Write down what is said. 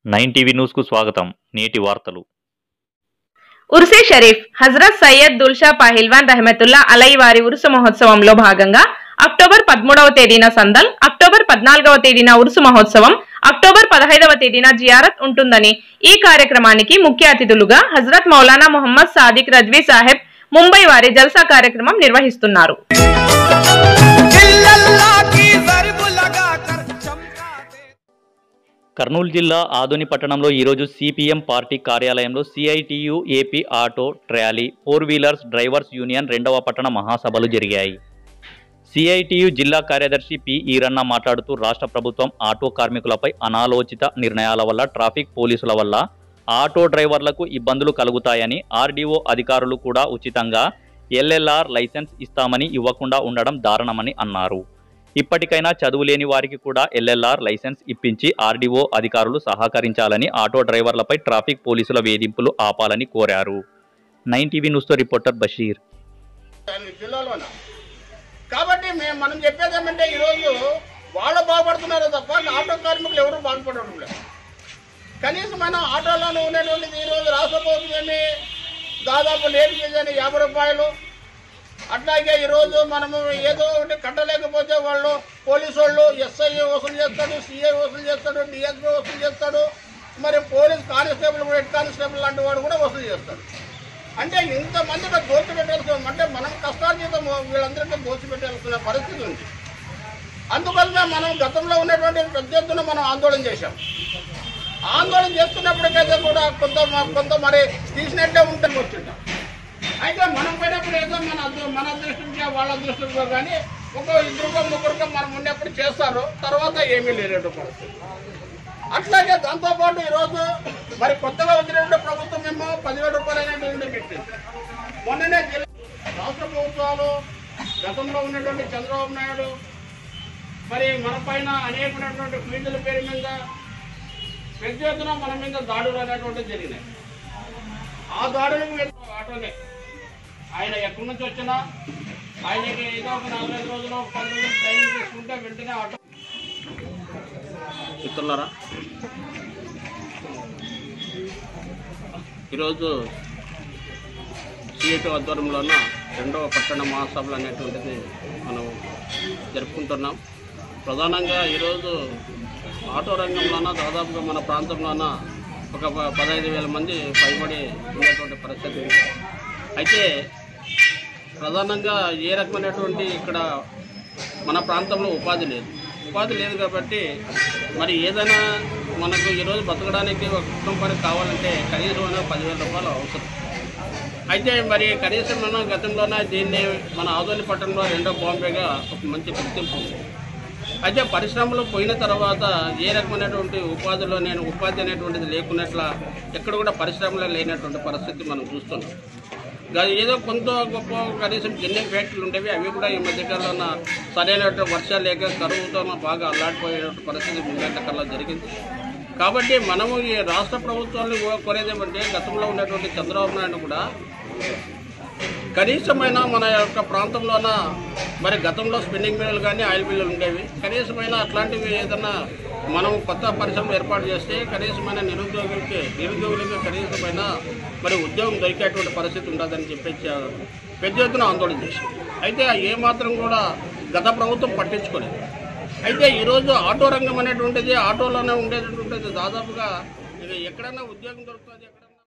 Nine TV న్యూస్కు స్వాగతం నేటి వార్తలు ఉర్సే షరీఫ్ హజరత్ సయ్యద్ దుల్షా పహిల్వాన్ రహమతుల్లా అలై వారి ఉరుసు మహోత్సవంలో భాగంగా అక్టోబర్ పదమూడవ తేదీన సందల్ అక్టోబర్ పద్నాలుగవ తేదీన ఉరుసు మహోత్సవం అక్టోబర్ పదహైదవ తేదీన జియారత్ ఉంటుందని ఈ కార్యక్రమానికి ముఖ్య అతిథులుగా హజరత్ మౌలానా మొహమ్మద్ సాదిక్ రజ్వీ సాహెబ్ ముంబై వారి జల్సా కార్యక్రమం నిర్వహిస్తున్నారు इल्लल्लाह की ज़रब लगाकर चमका दे కర్నూలు జిల్లా ఆదోని పట్టణంలో ఈరోజు సిపిఎం పార్టీ కార్యాలయంలో CITU AP auto trolley four wheelers drivers union రెండవ పట్టణ మహాసభలు జరిగాయి సిఐటియు జిల్లా కార్యదర్శి పి ఈరన్న మాట్లాడుతూ రాష్ట్ర ప్రభుత్వం ఆటో కార్మికులపై అనాలోచిత నిర్ణయాల వల్ల ట్రాఫిక్ పోలీసుల వల్ల ఆటో డ్రైవర్లకు ఇబ్బందులు కలుగుతాయని ఆర్డీఓ అధికారులు కూడా ఉచితంగా ఎల్ఎల్ఆర్ లైసెన్స్ ఇస్తామని ఇవ్వకుండా ఉండడం దారుణమని అన్నారు ఇప్పటికైనా చదువు లేని వారికి కూడా ఎల్ఎల్ఆర్ లైసెన్స్ ఇప్పించి ఆర్డీఓ అధికారులు సహకరించాలని ఆటో డ్రైవర్లపై ట్రాఫిక్ పోలీసుల వేధింపులు ఆపాలని కోరారు నైన్ టీవీ న్యూస్తో రిపోర్టర్ బషీర్ అన్ని జిల్లాలోన కాబట్టి మేము మనం చెప్పేది ఏమంటే ఈరోజు వాళ్ళు బాగుపడుతున్నారు తప్ప ఆటో కార్మికులు ఎవరు బాగుపడడం లేదు కనీసం మనం ఆటోలోనే ఉన్నటువంటిది ఈరోజు రాష్ట్ర ప్రభుత్వం ఏమి దాదాపు లేట్ చేసిన యాభై రూపాయలు అట్లాగే ఈరోజు మనము ఏదో ఒకటి కట్టలేకపోతే వాళ్ళు పోలీసు వాళ్ళు ఎస్ఐ వసూలు చేస్తాడు సిఐ వసూలు చేస్తాడు డిఎస్పీ వసూలు చేస్తాడు మరి పోలీస్ కానిస్టేబుల్ కూడా హెడ్ కానిస్టేబుల్ లాంటి వాడు కూడా వసూలు చేస్తాడు అంటే ఇంతమంది దోచి పెట్టాల్సిన అంటే మనం కష్టాలు చేత వీళ్ళందరికీ దోచి పెట్టాల్సిన పరిస్థితి ఉంది అందువల్ల మనం గతంలో ఉన్నటువంటి పెద్ద ఎత్తున మనం ఆందోళన చేశాం ఆందోళన చేస్తున్నప్పటికైతే కూడా కొంత కొంత మరి తీసినట్టే ఉంటుంది వచ్చింటాం అయితే మనం పోయినప్పుడు ఏదో మన అదృ- మన అదృష్టంగా వాళ్ళ అదృష్టంగా కానీ ఒక ఇద్దరుకో ముగ్గురుకో మనం ఉన్నప్పుడు చేస్తారు తర్వాత ఏమీ లేనట్టు పరిస్థితి అట్లాగే దాంతోపాటు ఈరోజు మరి కొత్తగా వచ్చినటువంటి ప్రభుత్వం ఏమో పదివేల రూపాయలు అనేటువంటి పెట్టింది మొన్ననే జిల్లా రాష్ట్ర ప్రభుత్వాలు గతంలో ఉన్నటువంటి చంద్రబాబు నాయుడు మరి మన పైన అనేకమైనటువంటి ఫీల్డుల పేరు మీద పెద్ద ఎత్తున మన మీద దాడులు అనేటువంటివి జరిగినాయి ఆ దాడులకు మేము ఆటోనే ఆయన ఎక్కడి నుంచి వచ్చినా ఆయనకి ఏదో ఒక నాలుగైదు రోజులు పది రోజులు ట్రైనింగ్ తీసుకుంటే వెంటనే ఆటో మిత్రులారా ఈరోజు సిఐటి ఆధ్వర్యంలోన రెండవ పట్టణ మహాసభలు అనేటువంటిది మనం జరుపుకుంటున్నాం ప్రధానంగా ఈరోజు ఆటో రంగంలోన దాదాపుగా మన ప్రాంతంలోన ఒక ప- పదహైదు వేల మంది పైబడి ఉన్నటువంటి పరిస్థితి ఉంది. అయితే ప్రధానంగా ఏ రకమైనటువంటి ఇక్కడ మన ప్రాంతంలో ఉపాధి లేదు ఉపాధి లేదు కాబట్టి మరి ఏదైనా మనకు ఈరోజు బతకడానికి ఒక కుటుంబానికి కావాలంటే కనీసం అనేది పదివేల రూపాయలు అవసరం అయితే మరి కనీసం మనం గతంలోనే దీన్ని మన ఆదోని పట్టణంలో రెండో బాంబేగా ఒక మంచి గుర్తింపు ఉంది అయితే పరిశ్రమలు పోయిన తర్వాత ఏ రకమైనటువంటి ఉపాధిలో నేను ఉపాధి అనేటువంటిది లేకున్నట్ల ఎక్కడ కూడా పరిశ్రమలు లేనటువంటి పరిస్థితి మనం చూస్తున్నాం గా- ఏదో కొంత గొప్ప కనీసం గిన్నె ఫ్యాక్టరీలు ఉండేవి అవి కూడా ఈ మధ్యకాలంలో సరైనటువంటి వర్షాలు లేక కరువుతో బాగా అల్లాడిపోయేటువంటి పరిస్థితి ముందంటకల్లా జరిగింది కాబట్టి మనము ఈ రాష్ట్ర ప్రభుత్వాన్ని కో- కోరేది ఏమంటే గతంలో ఉన్నటువంటి చంద్రబాబు నాయుడు కూడా కనీసమైన మన యొక్క ప్రాంతంలోన మరి గతంలో స్పిన్నింగ్ మిల్లులు కానీ ఆయిల్ మిల్లులు ఉండేవి కనీసమైన అట్లాంటివి ఏదన్నా మనం కొత్త పరిశ్రమ ఏర్పాటు చేస్తే కనీసమైన నిరుద్యోగులకి నిరుద్యోగులకి కనీసమైన మరి ఉద్యోగం దొరికేటువంటి పరిస్థితి ఉంటుందని చెప్పేసి పెద్ద ఎత్తున ఆందోళన చేశాం అయితే ఏ మాత్రం కూడా గత ప్రభుత్వం పట్టించుకోలేదు అయితే ఈరోజు ఆటో రంగం అనేటువంటిది ఆటోలోనే ఉండేటటువంటిది దాదాపుగా ఇక ఎక్కడైనా ఉద్యోగం దొరుకుతుంది ఎక్కడ